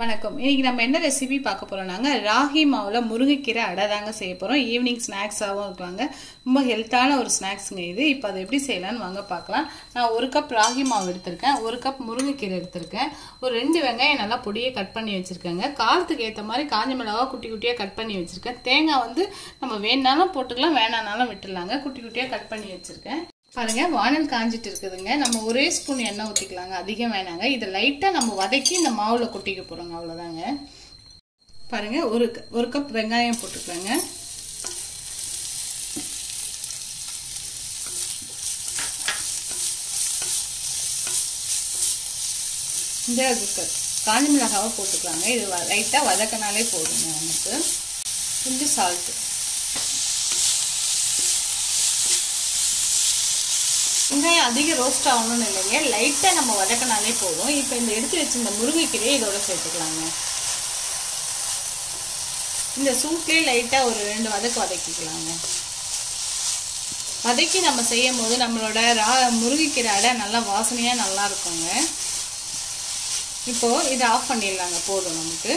வணக்கம் இன்னைக்கு நம்ம என்ன ரெசிபி பார்க்க போறோம்னாங்க ராகி மாவுல முருங்கைக்கீரை அடை தாங்க செய்ய போறோம் ஈவினிங் ஸ்நாக்ஸாகவும் இருக்காங்க ரொம்ப ஹெல்த்தான ஒரு ஸ்நாக்ஸுங்க இது இப்போ அதை எப்படி செய்யலாம்னு வாங்க பார்க்கலாம் நான் ஒரு கப் ராகி மாவு எடுத்திருக்கேன் ஒரு கப் முருங்கைக்கீரை எடுத்திருக்கேன் ஒரு ரெண்டு வெங்காயம் நல்லா பொடியை கட் பண்ணி வச்சிருக்கேங்க காரத்துக்கு ஏற்ற மாதிரி காஞ்ச மிளகா குட்டி குட்டியாக கட் பண்ணி வச்சிருக்கேன் தேங்காய் வந்து நம்ம வேணாலும் போட்டுக்கலாம் வேணானாலும் விட்டுடலாங்க குட்டி குட்டியாக கட் பண்ணி வச்சிருக்கேன் பாருங்க வானல் காஞ்சிட்டு இருக்குதுங்க நம்ம ஒரே ஸ்பூன் எண்ணெய் ஊற்றிக்கலாங்க அதிகம் வேணாங்க இதை லைட்டாக நம்ம வதக்கி இந்த மாவில் கொட்டிக்க போகிறோங்க அவ்வளோதாங்க பாருங்க ஒரு ஒரு கப் வெங்காயம் போட்டுக்கலாங்க இந்த காஞ்சி மிளகாவை போட்டுக்கலாங்க இது லைட்டாக வதக்கினாலே போதுங்க நமக்கு கொஞ்சம் சால்ட்டு வெங்காயம் அதிக ரோஸ்ட் ஆகணும்னு இல்லைங்க லைட்டாக நம்ம வதக்கினாலே போதும் இப்போ இந்த எடுத்து வச்சிருந்த முருங்கைக்கீரையை இதோட சேர்த்துக்கலாங்க இந்த சூட்லேயே லைட்டாக ஒரு ரெண்டு வதக்கு வதக்கிக்கலாங்க வதக்கி நம்ம செய்யும் போது நம்மளோட ரா முருங்கைக்கீரை அடை நல்லா வாசனையாக நல்லா இருக்குங்க இப்போது இதை ஆஃப் பண்ணிடலாங்க போதும் நமக்கு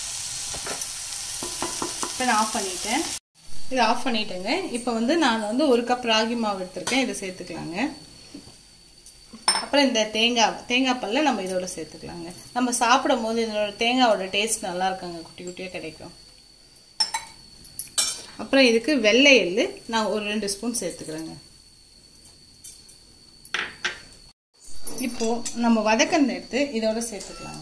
இப்போ நான் ஆஃப் பண்ணிட்டேன் இதை ஆஃப் பண்ணிட்டேங்க இப்போ வந்து நான் வந்து ஒரு கப் ராகி மாவு எடுத்திருக்கேன் இதை சேர்த்துக்கலாங்க அப்புறம் இந்த தேங்காய் தேங்காய் பல்ல நம்ம இதோட சேர்த்துக்கலாங்க நம்ம சாப்பிடும் போது இதோட தேங்காயோட டேஸ்ட் நல்லா இருக்குங்க குட்டி குட்டியாக கிடைக்கும் அப்புறம் இதுக்கு வெள்ளை எள்ளு நான் ஒரு ரெண்டு ஸ்பூன் சேர்த்துக்கிறேங்க இப்போ நம்ம வதக்கந்த எடுத்து இதோட சேர்த்துக்கலாங்க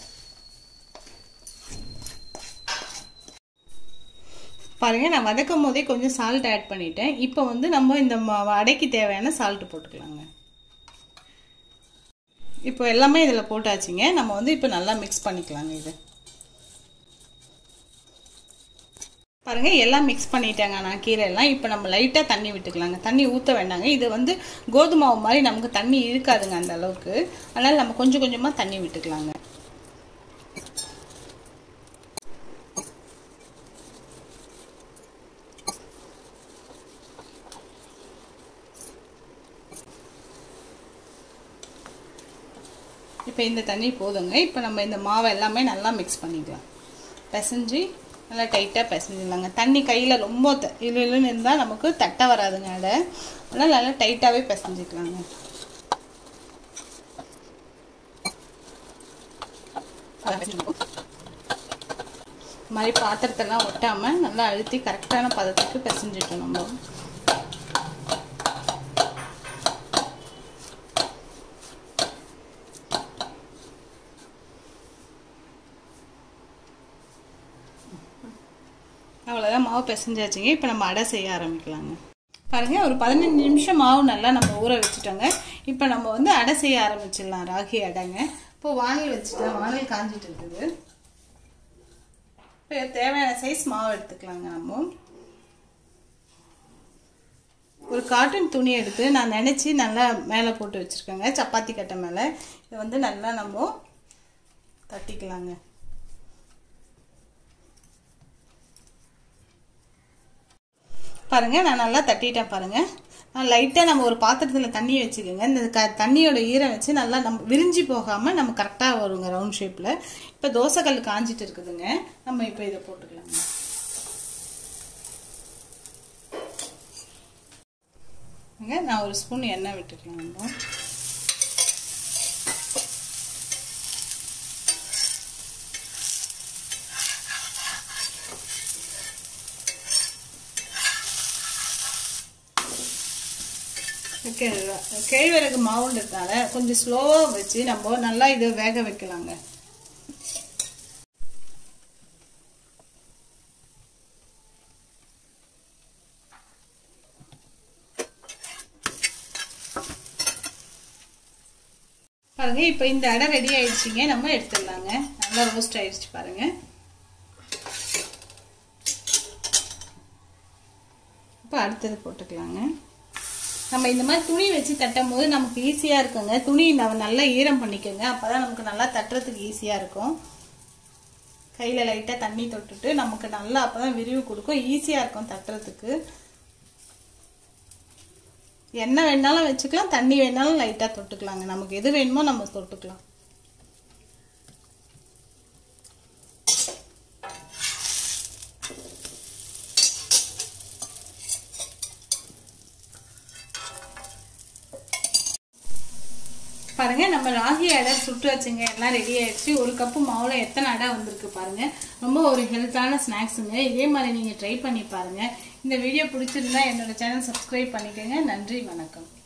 பாருங்க நான் வதக்கும் போதே கொஞ்சம் சால்ட் ஆட் பண்ணிட்டேன் இப்போ வந்து நம்ம இந்த அடைக்கு தேவையான சால்ட் போட்டுக்கலாங்க இப்போ எல்லாமே இதில் போட்டாச்சுங்க நம்ம வந்து இப்போ நல்லா மிக்ஸ் பண்ணிக்கலாங்க இது பாருங்க எல்லாம் மிக்ஸ் பண்ணிட்டாங்க நான் கீரை எல்லாம் இப்போ நம்ம லைட்டாக தண்ணி விட்டுக்கலாங்க தண்ணி ஊற்ற வேண்டாங்க இது வந்து கோதுமாவு மாதிரி நமக்கு தண்ணி இருக்காதுங்க அந்த அளவுக்கு அதனால் நம்ம கொஞ்சம் கொஞ்சமாக தண்ணி விட்டுக்கலாங்க இப்போ இந்த தண்ணி போதுங்க இப்போ நம்ம இந்த மாவை எல்லாமே நல்லா மிக்ஸ் பண்ணிக்கலாம் பிசைஞ்சு நல்லா டைட்டாக பிசைஞ்சிடலாங்க தண்ணி கையில் ரொம்ப இல்லைன்னு இருந்தால் நமக்கு தட்டை வராதுங்க அடை அதனால் நல்லா டைட்டாகவே பிசைஞ்சிக்கலாங்க இது மாதிரி பாத்திரத்தெல்லாம் ஒட்டாமல் நல்லா அழுத்தி கரெக்டான பதத்துக்கு பிசைஞ்சிட்டோம் நம்ம அவ்வளோதான் மாவு பிசைஞ்சாச்சுங்க இப்போ நம்ம அடை செய்ய ஆரம்பிக்கலாங்க பாருங்க ஒரு பதினஞ்சு நிமிஷம் மாவு நல்லா நம்ம ஊற வச்சுட்டோங்க இப்போ நம்ம வந்து அடை செய்ய ஆரம்பிச்சிடலாம் ராகி அடைங்க இப்போ வானல் வச்சுட்டேன் வானல் காஞ்சிட்டு இருக்குது இப்போ தேவையான சைஸ் மாவு எடுத்துக்கலாங்க நம்ம ஒரு காட்டன் துணி எடுத்து நான் நினச்சி நல்லா மேலே போட்டு வச்சுருக்கேங்க சப்பாத்தி கட்டை மேலே இதை வந்து நல்லா நம்ம தட்டிக்கலாங்க பாருங்க நான் நல்லா தட்டிட்டேன் பாருங்க நான் லைட்டாக நம்ம ஒரு பாத்திரத்தில் தண்ணி வச்சுக்கோங்க இந்த க தண்ணியோட ஈரம் வச்சு நல்லா நம்ம விரிஞ்சு போகாமல் நம்ம கரெக்டாக வருங்க ரவுண்ட் ஷேப்பில் இப்போ தோசைக்கல் காஞ்சிட்டு இருக்குதுங்க நம்ம இப்போ இதை போட்டுக்கலாங்க நான் ஒரு ஸ்பூன் எண்ணெய் விட்டுக்கலாம் நம்ம கேழ்வரகு மாவுன்றதுனால கொஞ்சம் ஸ்லோவாக வச்சு நம்ம நல்லா இதை வேக வைக்கலாங்க பாருங்க இப்போ இந்த அடை ரெடி ஆயிடுச்சுங்க நம்ம எடுத்துடலாங்க நல்லா ரோஸ்ட் ஆயிடுச்சு பாருங்க இப்போ அடுத்தது போட்டுக்கலாங்க நம்ம இந்த மாதிரி துணி வச்சு தட்டும் போது நமக்கு ஈஸியாக இருக்குங்க துணி நம்ம நல்லா ஈரம் பண்ணிக்கோங்க அப்போ தான் நமக்கு நல்லா தட்டுறதுக்கு ஈஸியாக இருக்கும் கையில் லைட்டாக தண்ணி தொட்டுட்டு நமக்கு நல்லா அப்போ தான் விரிவு கொடுக்கும் ஈஸியாக இருக்கும் தட்டுறதுக்கு எண்ணெய் வேணாலும் வச்சுக்கலாம் தண்ணி வேணாலும் லைட்டாக தொட்டுக்கலாங்க நமக்கு எது வேணுமோ நம்ம தொட்டுக்கலாம் பாருங்க நம்ம ராகி அடை சுட்டு வச்சுங்க எல்லாம் ரெடி ஆயிடுச்சு ஒரு கப்பு மாவுல எத்தனை அடை வந்திருக்கு பாருங்க ரொம்ப ஒரு ஹெல்த்தான ஸ்நாக்ஸுங்க இதே மாதிரி நீங்க ட்ரை பண்ணி பாருங்க இந்த வீடியோ பிடிச்சிருந்தா என்னோட சேனல் சப்ஸ்கிரைப் பண்ணிக்கோங்க நன்றி வணக்கம்